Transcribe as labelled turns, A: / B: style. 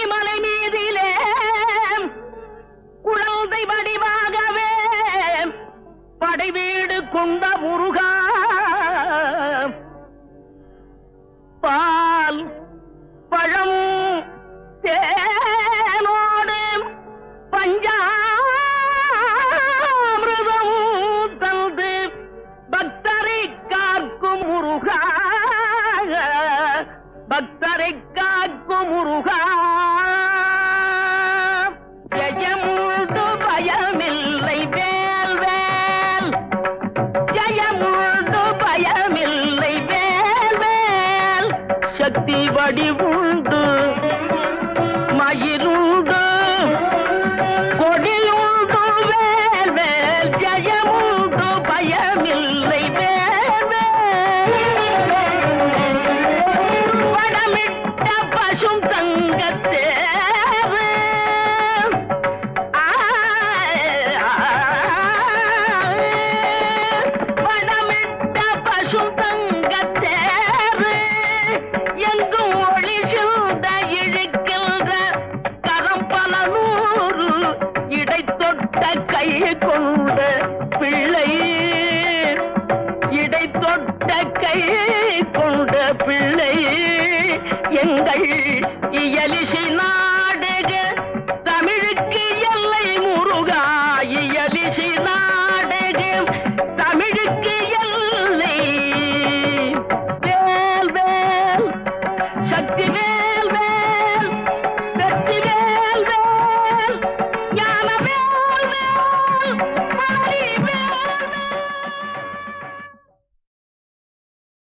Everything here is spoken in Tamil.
A: பனிமலை மீதிலே குழந்தை வடிவாகவே படைவீடு கொண்ட முருகா பால் பழம் தேனோடு பஞ்சாமிருதம் தந்து பக்தரை காக்கும் முருகா பக்தரை காக்கும் முருகா ஜெயமுண்டு பயமில்லை வேல் வேல் ஜெயமுண்டு பயமில்லை வேல் வேல் சக்தி வடிவுண்டு மயிருண்டு கொடியுண்டு வேல் வேல் ஜெயமுண்டு பயமில்லை வேல் வேல் வடமிட்ட பசும் தங்கத்தேவு வடமிட்ட பசும் தங்கத்தேவு எங்கும் ஒளி சிந்த இழுக்கின்ற கரம் பல நூறு இடை தொட்ட கை கொண்ட பிள்ளை இடை தொட்ட கை கொண்ட பிள்ளை எங்கள் இயலிசினா